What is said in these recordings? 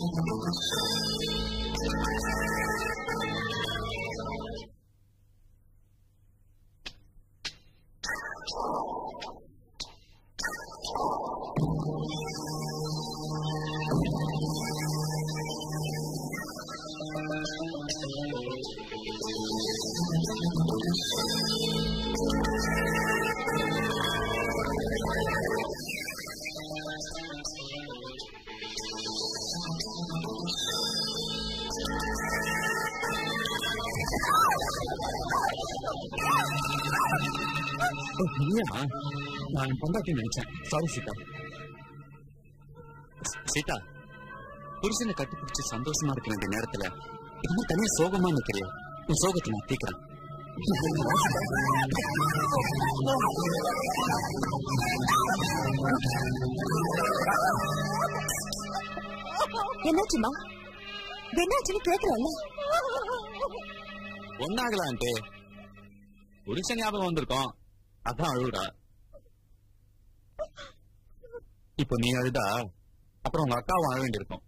இல்லையம்மா நான் பொண்டாட்டி நினைச்சேன் சாரி சீதா சீதா புருஷனை கட்டிப்பிடிச்சு சந்தோஷமா இருக்க வேண்டிய நேரத்துல இது மாதிரி தனியா சோகமா நிக்கிறிய உன் சோகத்தை நான் தீக்கிறேன் என்னாச்சுமா என்னாச்சுன்னு கேக்குறல்ல ஒன்னாகலான்ட்டு புருஷன் ஞாபகம் வந்திருக்கோம் அதான் அழுகுறா இப்போ நீ அழுதா அப்புறம் உங்க அக்காவும் அழ வேண்டியிருக்கும்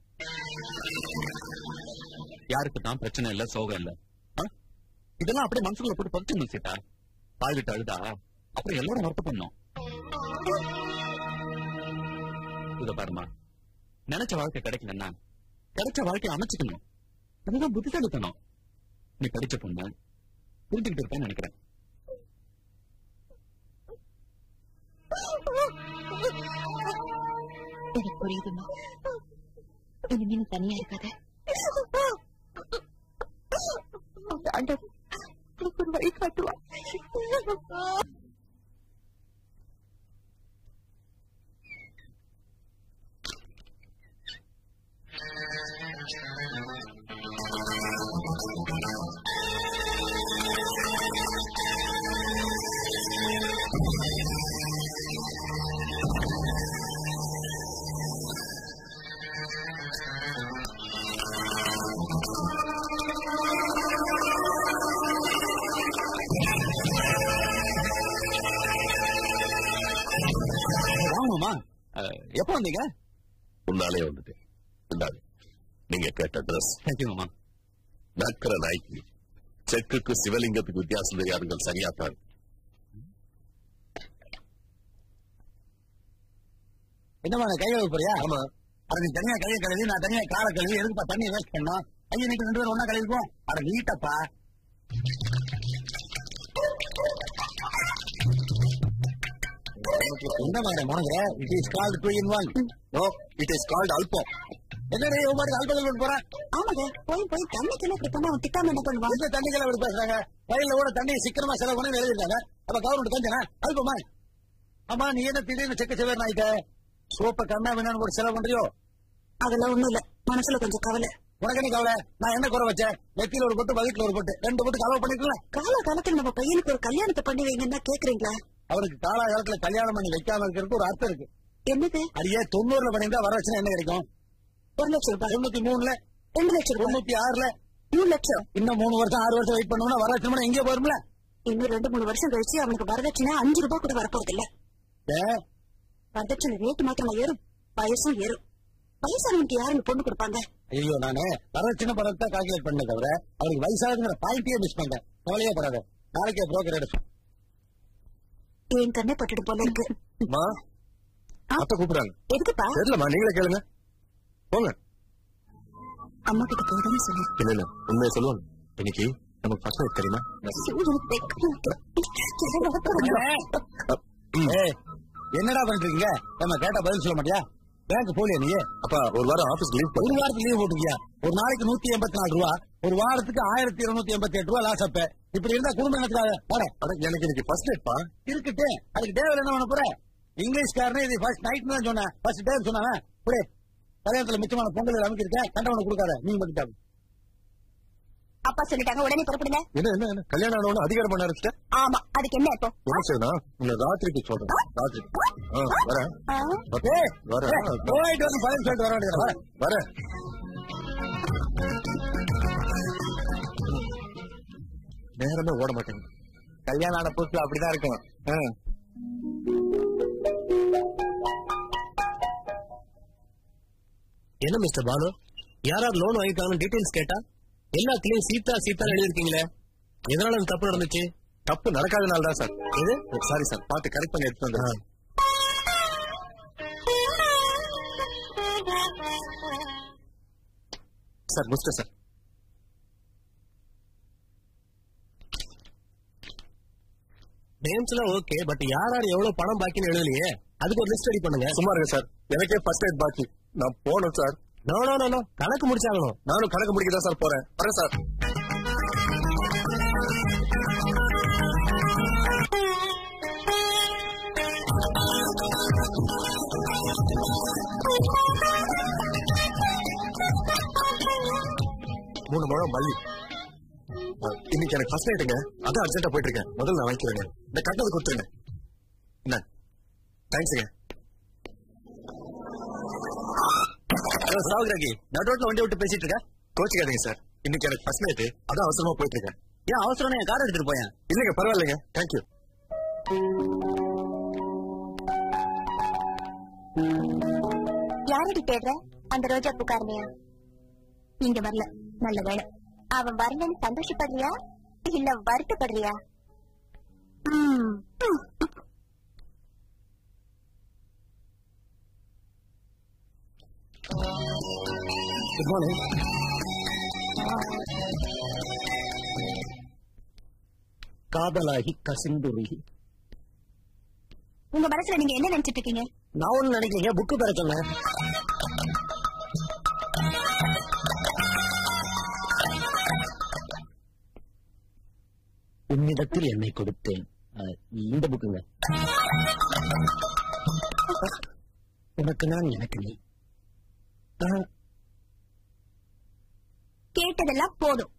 யாருக்கு தான் பிரச்சனை இல்ல சோகம் இல்ல ஆ? இதெல்லாம் அப்படியே மனசுக்குள்ள போட்டு பதிச்சிடணும் சீதா தாய் விட்டு அழுதா அப்புறம் எல்லாரும் வருத்த பண்ணும் இத பாருமா நினைச்ச வாழ்க்கை கிடைக்கலன்னா கிடைச்ச வாழ்க்கையை அமைச்சுக்கணும் அதுதான் புத்திசாலித்தனம் நீ படிச்ச பொண்ணு புரிஞ்சுக்கிட்டு இருப்பேன்னு நினைக்கிறேன் எனக்கு புரியுதுமா இனிமே நீ தனியா இருக்காத ஆண்டவன் உனக்கு ஒரு வழி காட்டுவா வாங்கம்மா எப்போ வந்தீங்க முன்னாலே வந்துட்டு இந்தாங்க நீங்க கேட்ட ட்ரெஸ் தேங்க்யூ மாமா நக்கர நாய்க்கு செக்குக்கு சிவலிங்கத்துக்கு வித்தியாசம் தெரியாதுங்கள் சரியாத்தான் என்னமா கை கழுவ போறியா ஆமா அட நீ தனியா கையை கழுவி நான் தனியா காலை கழுவி எதுக்குப்பா தண்ணி வேஸ்ட் பண்ணோம் ஐயா நீங்க ரெண்டு பேரும் ஒண்ணா கழுவிப்போம் அட நீட்டப்பா என்ன மாதிரி முனங்க it is called two in one no it is called album என்ன நீ உன் மாதிரி அல்பம் கொண்டு போறேன் ஆமாங்க போய் போய் தண்ணிக்கெல்லாம் இப்படி பண்ணா அவன் திட்டாம என்ன பண்ணுவான் எந்த தண்ணிக்கெல்லாம் அப்படி பேசுறாங்க வயல்ல கூட தண்ணி சிக்கனமா செலவு பண்ணி எழுதிருக்காங்க அப்ப கவர்மெண்ட் தஞ்சனா அல்பமா ஆமா நீ என்ன திடீர்னு செக்க செவர் ஆயிட்ட சோப்ப கண்ணா வேணான்னு கூட செலவு பண்றியோ அதெல்லாம் ஒண்ணும் இல்ல மனசுல கொஞ்சம் கவலை உனக்கு என்ன கவலை நான் என்ன குறை வச்சேன் நெத்தியில ஒரு பொட்டு வகுத்துல ஒரு பொட்டு ரெண்டு பொட்டு கலவை பண்ணிக்கலாம் கால காலத்துல நம்ம பையனுக்கு ஒரு கல்யாணத்தை பண்ணி வைங்கன்னா கேக்குறீங்களா அவனுக்கு காலாகாலத்துல கல்யாணம் பண்ணி வைக்காம இருக்கிறதுக்கு ஒரு அர்த்தம் இருக்கு என்னது அடியே தொண்ணூறுல பண்ணியிருந்தா வர வச்சுனா என்ன கிடைக்கும் ஒரு லட்சம் ரூபாய் தொண்ணூத்தி மூணுல ரெண்டு லட்சம் ரூபாய் தொண்ணூத்தி ஆறுல மூணு லட்சம் இன்னும் மூணு வருஷம் ஆறு வருஷம் வெயிட் பண்ணோம்னா வர வச்சுனா எங்கே போயிரும்ல இன்னும் ரெண்டு மூணு வருஷம் கழிச்சு அவனுக்கு வரதட்சணை அஞ்சு ரூபாய் கூட வரப்போறது இல்ல ஏ, வரதட்சணை ரேட்டு மாத்திரம் ஏறும் வயசும் ஏறும் வயசானவனுக்கு யாருங்க பொண்ணு கொடுப்பாங்க ஐயோ நானு வரதட்சணை படத்தை கால்குலேட் பண்ண தவிர அவனுக்கு வயசாகுங்கிற பாயிண்டே மிஸ் பண்ணேன் கவலையே படாத நாளைக்கே புரோக்கர் எடுப்பேன் என் கண்ணே பட்டுட்டு போல இருக்கு அம்மா அத்தை கூப்பிடுறாங்க எதுக்குப்பா தெரியலம்மா நீங்களே கேளுங்க போங்க அம்மா கிட்ட போதும்னு சொல்லு இல்ல இல்ல உண்மையை சொல்லுவாங்க இன்னைக்கு நமக்கு ஃபர்ஸ்ட் நைட் தெரியுமா ஏய், என்னடா பண்றீங்க நம்ம கேட்டா பதில் சொல்ல மாட்டியா பேங்க் போலியா நீ அப்பா ஒரு வாரம் ஆபீஸ் லீவ் ஒரு வாரத்துக்கு லீவ் போட்டுக்கியா ஒரு நாளைக்கு நூத்தி எண்பத்தி நாலு ரூபா ஒரு வாரத்துக்கு ஆயிரத்தி இருநூத்தி எண்பத்தி எட்டு ரூபா லாஸ் அப்ப இப்படி இருந்தா குடும்பம் என்னத்துக்காக போட பண்ண எனக்கு இன்னைக்கு ஃபர்ஸ்ட் நைட்ப்பா இருக்கட்டு அதுக்கு டேவில் என்ன பண்ண போற இங்கிலீஷ்காரனே இது ஃபர்ஸ்ட் நைட் தான் சொன்னேன் ஃபர்ஸ்ட் டே சொன்னானே புடி கல்யாணத்துல மிச்சமான பொங்கல் அமைக்கிருக்க கண்டவனை கொடுக்காத நீ மட்டும் அப்பா சொல்லிட்டாங்க உடனே புறப்படுங்க என்ன என்ன என்ன கல்யாணம் ஆனவன அதிகாரம் பண்ண ஆரம்பிச்சிட்டேன் ஆமா அதுக்கு என்ன இப்போ என்ன செய்யணும் உன்னை ராத்திரிக்கு சொல்றேன் ராத்திரி ஆ, வரேன் ஆ? ஓகே வரேன் போயிட்டு வந்து பதில் சொல்லிட்டு வர வேண்டியது வரேன், வரேன் நேரமே ஓட மாட்டேங்க கல்யாணம் ஆன புதுசுல அப்படிதான் இருக்கும் ஆ. என்ன மிஸ்டர் பாலு யாராவது லோன் வாங்கிட்டாங்கன்னு டீடைல்ஸ் கேட்டா எல்லாத்துலயும் சீதா சீதா எழுதிருக்கீங்களே எதனால இந்த தப்பு நடந்துச்சு தப்பு நடக்காதனால தான் சார் இது சாரி சார் பார்த்து கரெக்ட் பண்ணி எடுத்து வந்துடுறேன் சார் முடிச்சிட்டேன் சார் நேம்ஸ் எல்லாம் ஓகே பட் யார் யார் எவ்வளவு பணம் பாக்கின்னு எழுதலையே அதுக்கு ஒரு லிஸ்ட் ரெடி பண்ணுங்க சும்மா இருங்க சார் எனக்கே ஃபர்ஸ்ட் எய்ட் பாக்கி நான் போகணும் sir no no no no கணக்கு முடிச்சாகணும் நானும் கணக்கு முடிக்க தான் சார் போறேன் வரேன் சார் மூணு முழம் மல்லி அஹ், இன்னைக்கு எனக்கு ஃபர்ஸ்ட் நைட்டுங்க அதான் அர்ஜென்ட்டா போயிட்டு இருக்கேன் முதல்ல நான் வாங்கிக்கிறேங்க இந்த கட்டணத்தை கொடுத்துருங்க என்ன தேங்க்ஸுங்க சாகுராகி நடுரோட்ல வண்டி விட்டு பேசிட்டு இருக்க கோச்சிக்காதீங்க சார் இன்னைக்கு எனக்கு ஃபர்ஸ்ட் நைட்டு அதான் அவசரமா போயிட்டு இருக்கேன் ஏன் அவசரம் என் கார் எடுத்துட்டு போயேன் இல்லைங்க பரவாயில்லைங்க தேங்க்யூ யாரடி தேடுற அந்த ரோஜா பூக்காரனையா இங்க வரல நல்ல வேலை அவன் வரலன்னு சந்தோஷப்படுறியா இல்ல வருத்தப்படுறியா ம். குட் மார்னிங் காதலாகி கசிந்துருகி உங்க மனசுல நீங்க என்ன நினைச்சிட்டு இருக்கீங்க நான் ஒண்ணு நினைக்கிறீங்க புக்கு பெற சொன்னேன் உன்னிடத்தில் என்னை கொடுத்தேன் அஹ், இந்த புக்குங்க உனக்கு நான் எனக்கு நீ அஹ், கேட்டதெல்லாம் போதும்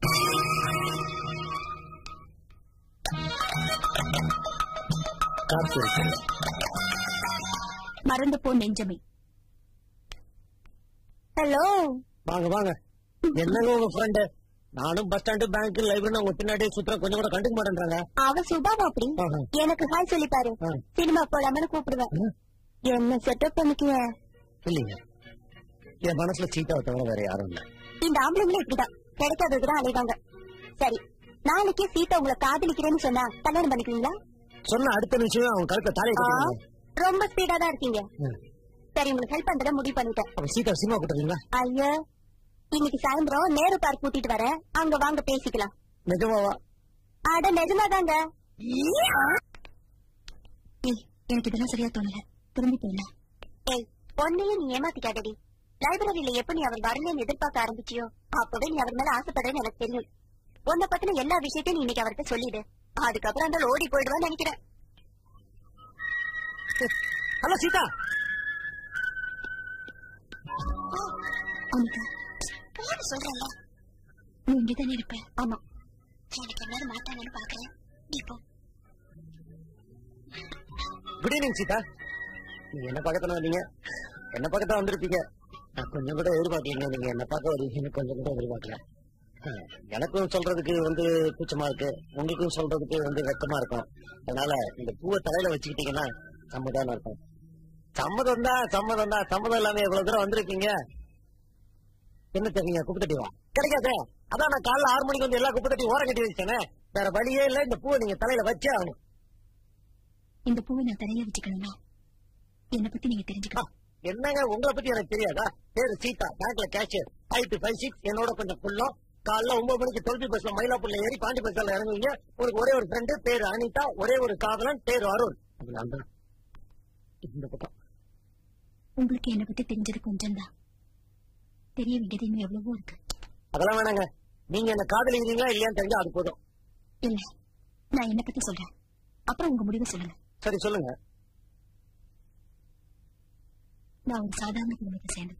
காத்திருக்கிறேன் மறந்து போ நெஞ்சமே ஹலோ வாங்க வாங்க என்னங்க உங்க ஃப்ரெண்டு நானும் பஸ் ஸ்டாண்டு பேங்க் லைப்ரரி உங்க பின்னாடியே சுத்துற கொஞ்சம் கூட கண்டுக்க மாட்டேன்றாங்க அவ சுபாவம் அப்படி ஆஹா. எனக்கு ஹாய் சொல்லி பாரு ஆ. சினிமா போலாமனு கூப்பிடுவேன் ம். என்ன செட்டப் பண்ணிக்குவேன் இல்லைங்க என் மனசுல சீட்டாவை தவிர வேற யாரும் இல்ல இந்த ஆம்பளைங்களும் இப்படிதான் கிடைக்காததுதான் அலைவாங்க சரி நாளைக்கே சீதா உங்களை காதலிக்கிறேன்னு சொன்னா கல்யாணம் பண்ணிக்குவீங்களா சொன்ன அடுத்த நிமிஷமே அவங்க கழுத்த தாலி ஆ, கட்டுறாங்க ரொம்ப ஸ்பீடா தான் இருக்கீங்க சரி உங்களுக்கு ஹெல்ப் பண்றத முடிவு பண்ணிட்டேன் அப்ப சீட்டா சினிமா போட்டுறீங்களா ஐயா இன்னைக்கு சாயந்தரம் நேரு பார்க் கூட்டிட்டு வரேன் அங்க வாங்க பேசிக்கலாம் நிஜமாவா அட நிஜமாதாங்க ஏய் எனக்கு இதெல்லாம் சரியா தோணல திரும்பி போயிடலாம் ஏய் பொண்ணையும் நீ ஏமாத்திக்காதடி லைப்ரரியில எப்ப நீ அவர் வரலன்னு எதிர்பார்க்க ஆரம்பிச்சியோ அப்பவே நீ அவர் மேல ஆசைப்படுறேன்னு எனக்கு தெரியும் உன்னை பத்தின எல்லா விஷயத்தையும் நீ இன்னைக்கு அவர்கிட்ட சொல்லிடு அதுக்கப்புறம் அந்த ஓடி போயிடுவான்னு நினைக்கிறேன் ஹலோ சீதா அனிதா ஏன்னு சொல்றல நீ இங்கதானே இருப்ப ஆமா எனக்கு எல்லாரும் மாட்டாங்கன்னு பாக்குறேன் நீ போ குட் ஈவினிங் சீதா நீங்க என்ன பக்கத்துல வந்தீங்க என்ன பக்கத்துல வந்திருப்பீங்க நான் கொஞ்சம் கூட எதிர்பார்க்கலீங்க நீங்க என்ன பார்க்க வருவீங்கன்னு கொஞ்சம் கூட எதிர்பார்க்கல அஹ், எனக்கும் சொல்றதுக்கு வந்து கூச்சமா இருக்கு உங்களுக்கும் சொல்றதுக்கு வந்து வெக்கமா இருக்கும் அதனால இந்த பூவை தலையில வச்சுக்கிட்டீங்கன்னா சம்மதம் இருக்கும் சம்மதம் தான் சம்மதம் தான் சம்மதம் இல்லாம இவ்வளவு தூரம் வந்திருக்கீங்க என்ன தெரியுங்க குப்பை தட்டி வா கிடைக்காதே அதான் நான் காலைல ஆறு மணிக்கு வந்து எல்லா குப்பை தட்டி ஓரம் கட்டி வச்சேனே வேற வழியே இல்ல இந்த பூவை நீங்க தலையில வச்சே ஆகணும் இந்த பூவை நான் தலையில வச்சுக்கணும்னா என்னை பத்தி நீங்க ஆ, தெரிஞ்சுக்கணும் என்னங்க உங்களை பத்தி எனக்கு தெரியாதா பேரு சீதா பேங்க்ல cashier five two five six என்னோட கொஞ்சம் ஃபுல்லும் காலைல ஒன்பது மணிக்கு டுவெல்பி பஸ்ல மயிலாப்பூர்ல ஏறி பாண்டி பஸ்ல இறங்குவீங்க உங்களுக்கு ஒரே ஒரு ஃப்ரெண்டு பேரு அனிதா ஒரே ஒரு காதலன் பேரு அருண் அது நான் தான் இந்த பக்கம் உங்களுக்கு என்னை பத்தி தெரிஞ்சது கொஞ்சம் தான் தெரிய வேண்டியது இன்னும் எவ்வளவோ இருக்கு அதெல்லாம் வேணாங்க நீங்க என்ன காதலிக்கிறீங்களா இல்லையான்னு தெரிஞ்சா அது போதும் இல்ல நான் என்ன பத்தி சொல்றேன் அப்புறம் உங்க முடிவை சொல்லுங்க சரி சொல்லுங்க நான் ஒரு சாதாரண குடும்பத்தை சேர்ந்தது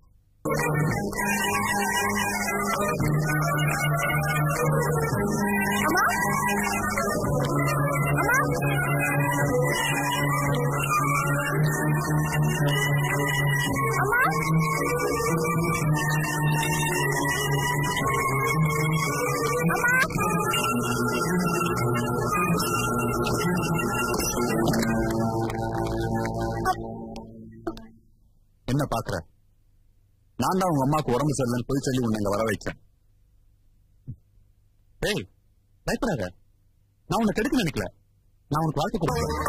என்ன பாக்குற நான் தான் உங்க அம்மாவுக்கு உடம்பு சரியில்லைன்னு போய் சொல்லி உன்னை இங்க வர வைச்சேன் ஏய் பயப்படாத நான் உன்னை கெடுக்க நினைக்கல நான் உனக்கு வாழ்க்கை கொடுக்கிறேன்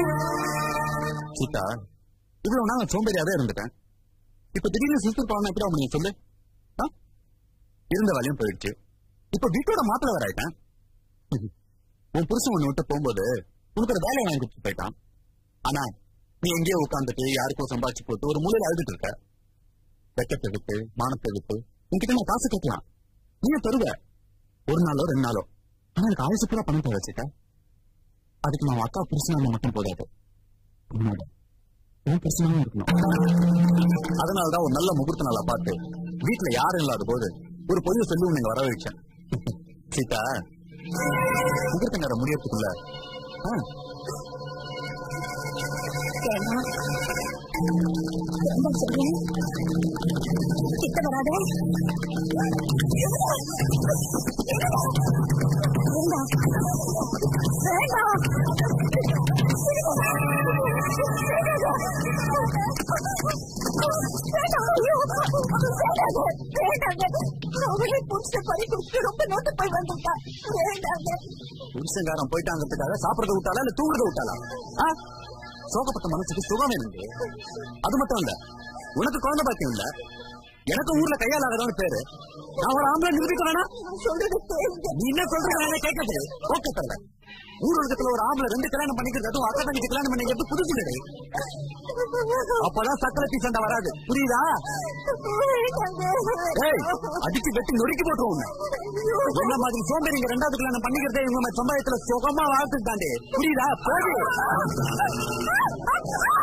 சீதா இவ்வளவு நாள் நான் சோம்பேறியாவே இருந்துட்டேன் இப்ப திடீர்னு சிஸ்டர் பாவம் எப்படி முடியும் சொல்லு ஆ? இருந்த வேலையும் போயிடுச்சு இப்ப வீட்டோட மாப்பிள்ள வர ஆயிட்டேன் உன் புருஷன் உன்னை விட்டு போகும்போது உனக்கு ஒரு வேலையை வாங்கி கொடுத்து போயிட்டான் ஆனா நீ எங்கேயோ உட்காந்துட்டு யாருக்கோ சம்பாதிச்சு போட்டு ஒரு மூலையில அழுதுட்டு இருக்க வெக்கத்தை விட்டு மானத்தை விட்டு உன்கிட்ட நான் காசு கேட்கலாம் நீ தருவ ஒரு நாளோ ரெண்டு நாளோ ஆனா எனக்கு ஆயுசு பூரா பணம் தேவை வச்சுக்க அதுக்கு நான் அக்கா புருஷனால மட்டும் போதாது உன்னோட உன் பிரச்சனையும் இருக்கணும் அதனாலதான் ஒரு நல்ல முகூர்த்த நாளா பார்த்து வீட்டுல யாரும் இல்லாத போது ஒரு பொய்ய சொல்லி உன்னை இங்க வர வச்சேன் சீதா முகூர்த்த நேரம் முடியறதுக்குள்ள ஆ, ஏன்னா என்ன சொல்றேன் கிட்ட வராத வேண்டாம் வேண்டாம் வேண்டாம் ஐயோ வேண்டாங்க வேண்டாங்க அவளே புடிச்ச பறி கொடுத்து ரொம்ப நோட்டு போய் வந்துட்டா வேண்டாங்க புருஷங்காரன் போயிட்டாங்கிறதுக்காக சாப்பிடறத விட்டாலா இல்ல தூங்குறத விட்டாலா ஆ? சோகப்பட்ட மனசுக்கு சுகம் வேணுங்க அது மட்டும் இல்ல உனக்கு குழந்தை பாக்கியம் இல்ல எனக்கு ஊர்ல கையால் ஆகாதவனு பேரு நான் ஒரு ஆம்பளை நிரூபிக்க வேணாம் சொல்றது கேளுங்க நீ என்ன சொல்ற கேட்கறது ஓகே தரல ஊர் உலகத்துல ஒரு ஆம்பளை ரெண்டு கல்யாணம் பண்ணிக்கிறது அதுவும் அக்கா தங்கச்சி கல்யாணம் பண்ணிக்கிறது புரிஞ்சுக்கிடு அப்பதான் சக்கரை சண்டை வராது புரியுதா ஏய் அடிச்சு வெட்டி நொறுக்கி போட்டுருவோம் உன்னை. என்ன மாதிரி சோம்பேறிங்க ரெண்டாவது கல்யாணம் பண்ணிக்கிறதே இவங்க சம்பாயத்துல சுகமா வாழ்த்துட்டாண்டே புரியுதா போடு